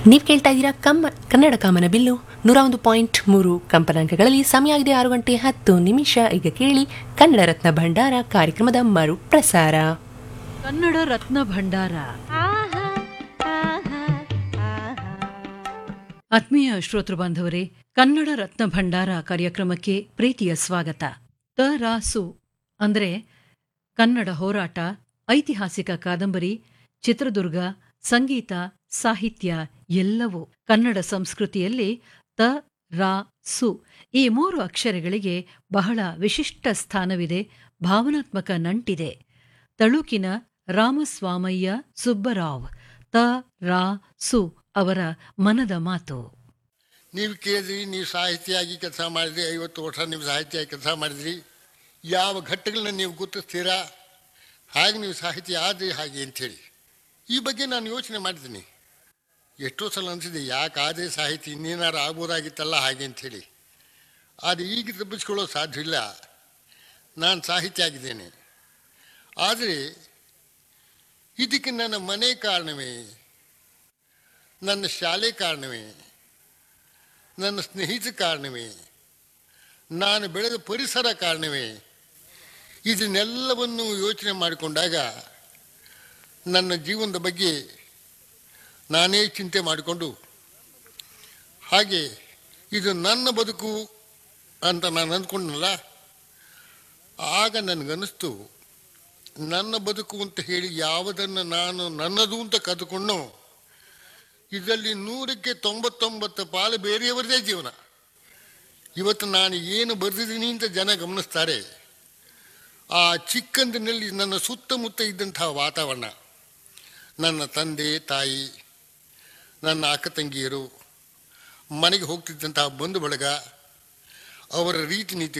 ನೀವು ಕೇಳ್ತಾ ಇದ್ದೀರಾ ಕಮ್ಮ ಕನ್ನಡ ಕಾಮನ ಬಿಲ್ಲು ನೂರ ಒಂದು ಪಾಯಿಂಟ್ ಮೂರು ಕಂಪನಾಂಕಗಳಲ್ಲಿ ಸಮಯ ಆಗಿದೆ ಆರು ಗಂಟೆ ಹತ್ತು ನಿಮಿಷ ಈಗ ಕೇಳಿ ಕನ್ನಡ ರತ್ನ ಭಂಡಾರ ಕಾರ್ಯಕ್ರಮದ ಮರು ಪ್ರಸಾರ ಕನ್ನಡ ರತ್ನ ಭಂಡಾರ ಆತ್ಮೀಯ ಶ್ರೋತೃ ಬಾಂಧವರೇ ಕನ್ನಡ ರತ್ನ ಭಂಡಾರ ಕಾರ್ಯಕ್ರಮಕ್ಕೆ ಪ್ರೀತಿಯ ಸ್ವಾಗತ ತ ರಾಸು ಅಂದರೆ ಕನ್ನಡ ಹೋರಾಟ ಐತಿಹಾಸಿಕ ಕಾದಂಬರಿ ಚಿತ್ರದುರ್ಗ ಸಂಗೀತ ಸಾಹಿತ್ಯ ಎಲ್ಲವೂ ಕನ್ನಡ ಸಂಸ್ಕೃತಿಯಲ್ಲಿ ತ ರಾ ಸು ಈ ಮೂರು ಅಕ್ಷರಗಳಿಗೆ ಬಹಳ ವಿಶಿಷ್ಟ ಸ್ಥಾನವಿದೆ ಭಾವನಾತ್ಮಕ ನಂಟಿದೆ ತಳುಕಿನ ರಾಮಸ್ವಾಮಯ್ಯ ಸುಬ್ಬರಾವ್ ತ ರಾ ಸು ಅವರ ಮನದ ಮಾತು ನೀವು ಕೇಳಿದ್ರಿ ನೀವು ಸಾಹಿತಿಯಾಗಿ ಕೆಲಸ ಮಾಡಿದ್ರಿ ಐವತ್ತು ವರ್ಷ ನೀವು ಸಾಹಿತಿಯಾಗಿ ಕೆಲಸ ಮಾಡಿದ್ರಿ ಯಾವ ಘಟ್ಟಗಳನ್ನ ನೀವು ಗುರುತಿಸ್ತೀರಾ ಹಾಗೆ ನೀವು ಸಾಹಿತಿ ಆದ್ರಿ ಹಾಗೆ ಅಂಥೇಳಿ ಈ ಬಗ್ಗೆ ನಾನು ಯೋಚನೆ ಮಾಡಿದ್ದೀನಿ ಎಷ್ಟೋ ಸಲ ಅನಿಸಿದೆ ಯಾಕೆ ಆದೇ ಸಾಹಿತಿ ಇನ್ನೇನಾರು ಆಗ್ಬೋದಾಗಿತ್ತಲ್ಲ ಹಾಗೆ ಅಂಥೇಳಿ ಆದರೆ ಈಗ ತಪ್ಪಿಸ್ಕೊಳ್ಳೋ ಸಾಧ್ಯವಿಲ್ಲ ನಾನು ಸಾಹಿತಿ ಆಗಿದ್ದೇನೆ ಆದರೆ ಇದಕ್ಕೆ ನನ್ನ ಮನೆ ಕಾರಣವೇ ನನ್ನ ಶಾಲೆ ಕಾರಣವೇ ನನ್ನ ಸ್ನೇಹಿತ ಕಾರಣವೇ ನಾನು ಬೆಳೆದ ಪರಿಸರ ಕಾರಣವೇ ಇದನ್ನೆಲ್ಲವನ್ನು ಯೋಚನೆ ಮಾಡಿಕೊಂಡಾಗ ನನ್ನ ಜೀವನದ ಬಗ್ಗೆ ನಾನೇ ಚಿಂತೆ ಮಾಡಿಕೊಂಡು ಹಾಗೆ ಇದು ನನ್ನ ಬದುಕು ಅಂತ ನಾನು ಅಂದ್ಕೊಂಡನಲ್ಲ ಆಗ ನನಗನ್ನಿಸ್ತು ನನ್ನ ಬದುಕು ಅಂತ ಹೇಳಿ ಯಾವುದನ್ನು ನಾನು ನನ್ನದು ಅಂತ ಕದ್ದುಕೊಂಡು ಇದರಲ್ಲಿ ನೂರಕ್ಕೆ ತೊಂಬತ್ತೊಂಬತ್ತು ಪಾಲು ಬೇರೆಯವರದೇ ಜೀವನ ಇವತ್ತು ನಾನು ಏನು ಬರೆದಿದ್ದೀನಿ ಅಂತ ಜನ ಗಮನಿಸ್ತಾರೆ ಆ ಚಿಕ್ಕಂದಿನಲ್ಲಿ ನನ್ನ ಸುತ್ತಮುತ್ತ ಇದ್ದಂತಹ ವಾತಾವರಣ ನನ್ನ ತಂದೆ ತಾಯಿ ನನ್ನ ಅಕ್ಕ ತಂಗಿಯರು ಮನೆಗೆ ಹೋಗ್ತಿದ್ದಂತಹ ಬಂಧು ಬಳಗ ಅವರ ರೀತಿ ನೀತಿ